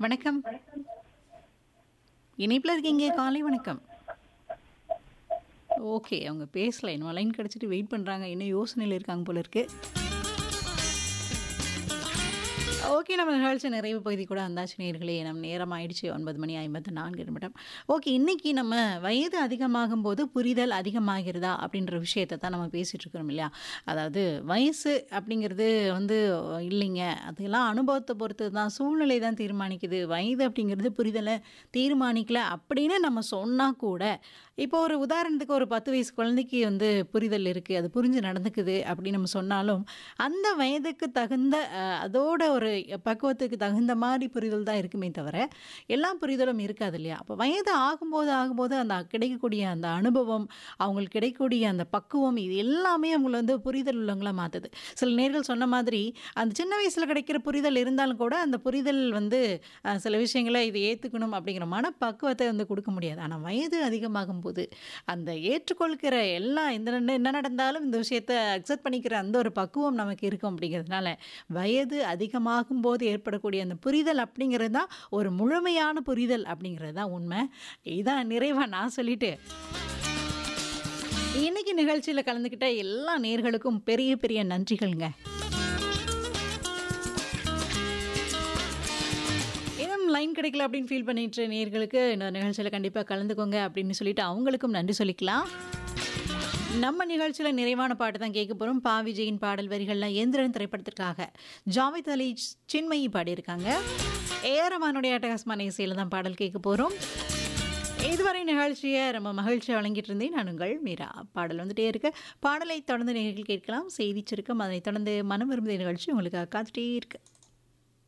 வணக்கம் இணைப்பில் இருக்கீங்க காலை வணக்கம் ஓகே அவங்க பேசல இன்னும் லைன் கிடச்சிட்டு வெயிட் பண்ணுறாங்க இன்னும் யோசனையில் இருக்காங்க போல இருக்கு ஓகே நம்ம நிகழ்ச்சி நிறைவு பகுதி கூட வந்தாச்சு நேர்களே நம்ம நேரம் ஆயிடுச்சு ஒன்பது மணி ஐம்பத்து நான்கு நிமிடம் ஓகே இன்னைக்கு நம்ம வயது அதிகமாகும் போது புரிதல் அதிகமாகிறதா அப்படின்ற விஷயத்தை தான் நம்ம பேசிகிட்டு இருக்கிறோம் இல்லையா அதாவது வயசு அப்படிங்கிறது வந்து இல்லைங்க அதெல்லாம் அனுபவத்தை பொறுத்து தான் சூழ்நிலை தான் தீர்மானிக்குது வயது அப்படிங்கிறது புரிதலை தீர்மானிக்கல அப்படின்னு நம்ம சொன்னால் கூட இப்போ ஒரு உதாரணத்துக்கு ஒரு பத்து வயசு குழந்தைக்கு வந்து புரிதல் இருக்குது அது புரிஞ்சு நடந்துக்குது அப்படின்னு நம்ம சொன்னாலும் அந்த வயதுக்கு தகுந்த அஹ், அதோட ஒரு பக்குவத்துக்கு தகுந்த மாதிரி புரிதல் தான் இருக்குமே தவிர எல்லா புரிதலும் இருக்காது இல்லையா அப்போ வயது ஆகும்போது ஆகும்போது அந்த கிடைக்கக்கூடிய அந்த அனுபவம் அவங்களுக்கு கிடைக்கக்கூடிய அந்த பக்குவம் இது எல்லாமே அவங்கள வந்து புரிதல் உள்ளவங்களா மாற்றுது சில நேர்கள் சொன்ன மாதிரி அந்த சின்ன வயசில் கிடைக்கிற புரிதல் இருந்தாலும் கூட அந்த புரிதல் வந்து அஹ், சில விஷயங்களை இதை ஏற்றுக்கணும் அப்படிங்கிற மனப்பக்குவத்தை வந்து கொடுக்க முடியாது ஆனால் வயது அதிகமாகும் போது அந்த ஏற்றுக்கொள்கிற எல்லா இந்த நட- என்ன நடந்தாலும் இந்த விஷயத்தை அக்செப்ட் பண்ணிக்கிற அந்த ஒரு பக்குவம் நமக்கு இருக்கும் அப்படிங்கிறதுனால வயது அதிகமாகும் போது ஏற்படக்கூடிய அந்த புரிதல் அப்படிங்கிறது தான் ஒரு முழுமையான புரிதல் அப்படிங்கிறது தான் உண்மை இதான் நிறைவாக நான் சொல்லிட்டு இன்னைக்கு நிகழ்ச்சியில் கலந்துக்கிட்ட எல்லா நேர்களுக்கும் பெரிய பெரிய நன்றிகள்ங்க இன்னும் லைன் கிடைக்கல அப்படின்னு ஃபீல் பண்ணிட்டு நேர்களுக்கு இன்னொரு நிகழ்ச்சியில் கண்டிப்பாக கலந்துக்கோங்க அப்படின்னு சொல்லிட்டு அவங்களுக்கும் நன்றி சொல்லிக்கலாம் நம்ம நிகழ்ச்சியில் நிறைவான பாட்டு தான் கேட்க போகிறோம் பா விஜயின் பாடல் வரிகள்லாம் எந்திரன் திரைப்படத்திற்காக ஜாவித் அலி சின்மயி பாடியிருக்காங்க ஏரமானுடைய அட்டகாசமான இசையில் தான் பாடல் கேட்க போகிறோம் இதுவரை நிகழ்ச்சியை ரொம்ப மகிழ்ச்சியாக வழங்கிட்டு இருந்தேன் நான் உங்கள் மீரா பாடல் வந்துட்டே இருக்கு பாடலை தொடர்ந்து நேர்கள் கேட்கலாம் செய்தி சுருக்கம் அதனைத் தொடர்ந்து மனம் விரும்பிய நிகழ்ச்சி உங்களுக்கு காத்துட்டே இருக்கு